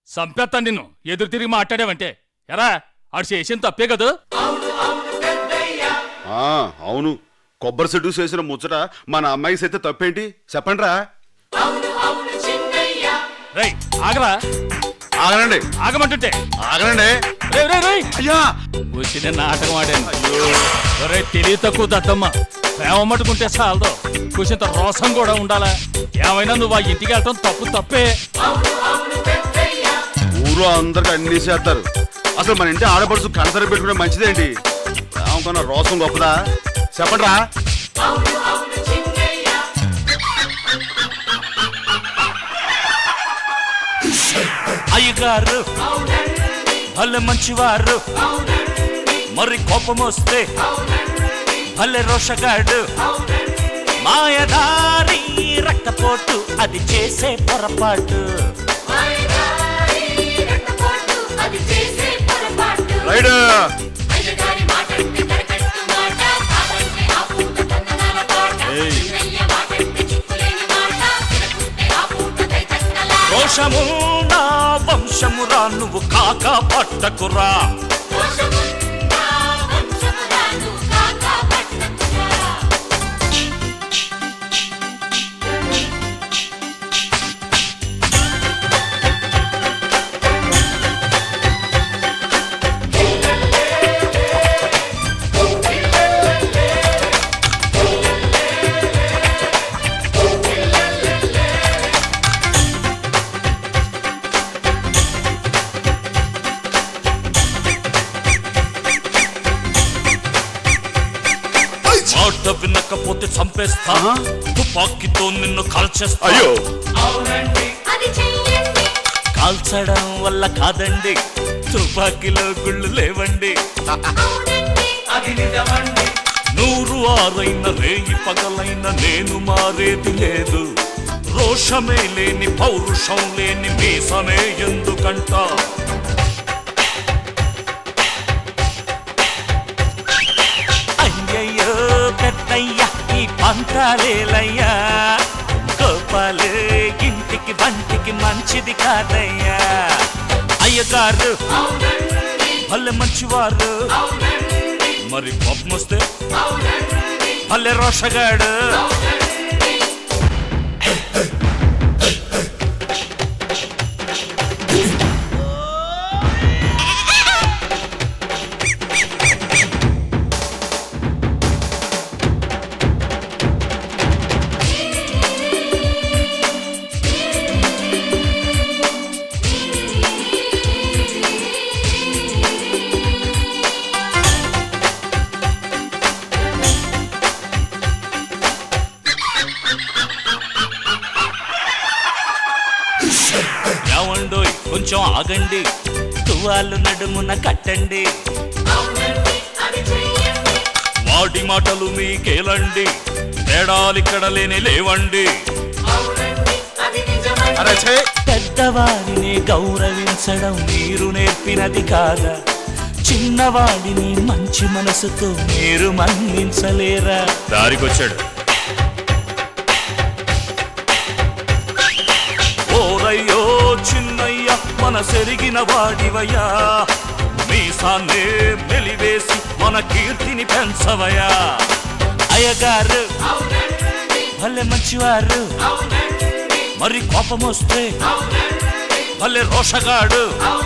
సంపేత్తాను నిన్ను ఎదురు తిరిగి మాట్లాడావంటే ఎరా ఆడు చేసిన తప్పే కదా ఆ, అవును కొబ్బరి చెట్టు చేసిన ముచ్చట మన అమ్మాయి సైతే తప్పేంటి చెప్పండి రా రై ఆగరా ఆగనండి ఆగమంటుంటే ఆగనండి రే రే రే అయ్యా వచ్చిన నాటకం ఆడాను ఒరే తెలివి తక్కువ దత్తమ్మ ప్రేమ మట్టుకుంటే చాలదు కొంచెంత రోసం కూడా ఉండాలా ఏమైనా నువ్వు ఆ ఇంటికి వెళ్ళటం తప్పు తప్పే ఊరు అందరికి అన్ని చేస్తారు అసలు మన ఇంటి ఆడపడుచు కనసరి పెట్టుకునే మంచిదేంటి ఏమనుకున్నా రోసం గొప్పదా చెప్పండి రా అయ్యగారు భలే మంచివారు మరి కోపం వస్తే భలే రోషగాడు మాయదారి రక్తపోటు అది చేసే పొరపాటు అది చేసే పొరపాటు రైడ్ అయ్యగారి మాటంటే కరకట్టు మాట కాదంటే ఆ పూట కన్ననాల తోట చిన్నయ్య మాటంటే చిక్కులేని మాట తినకుంటే ఆ పూట దైతన్నలా రోషము నా వంశమురా నువ్వు కాక పట్టకురా దోషమున్నా వంశమురాను కాక పట్టకురా మాట వినకపోతే చంపేస్తా ఆహా. తుపాకీతో నిన్ను కాల్చేస్తా అయ్యో అది చెయ్యండి కాల్చడం వల్ల కాదండి తుపాకీలో గుళ్ళు లేవండి అవునండి నూరు ఆరైన రేయి పగలైన నేను మారేది లేదు రోషమే లేని పౌరుషం లేని మీసమే ఎందుకంట అయ్యయ్యో పెద్దయ్య ఈ పంతాలేలయ్యా గోపాలు ఇంటికి బంటికి మంచిది కాదయ్యా అయ్యగారు భలే మంచివారు మరి కోపం వస్తే భలే రోషగాడు ఏమండోయ్ కొంచెం ఆగండి తువాలు నడుమున కట్టండి అది చెయ్యండి వాడి మాటలు మీకేలండి తేడాలిక్కడ లేని లేవండి అది నిజమండి అరే ఛే పెద్దవారిని గౌరవించడం మీరు నేర్పినది కాదా చిన్నవాడిని మంచి మనసుతో మీరు మన్నించలేరా దారికొచ్చాడు ఓరయ్యో చిన్నయ్య మన సెరిగిన వాడివయ్యా మీసాన్నే మెలివేసి మన కీర్తిని పెంచవయ్యా అయ్యగారు భలే మంచివారు మరి కోపం వస్తే భలే రోషగాడు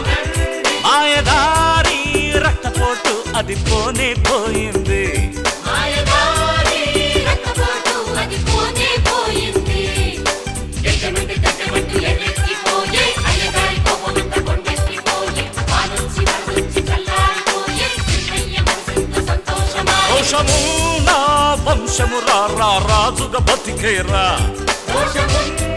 మాయదారి రక్తపోటు అది పోనే పోయింది మాయదారి రక్తపోటు అది పోనే పోయింది ఎక్కమంటే తగ్గమంటూ ఎర్రెత్తిపోయే అయ్యగారి కోపమంతా కొండెత్తిపోయే వానొచ్చి వరదొచ్చి చల్లారిపోయే చిన్నయ్య మనసెంత సంతోషమా రోషము నా వంశము రా రా రాజుగా బతికేరా దోషమున్న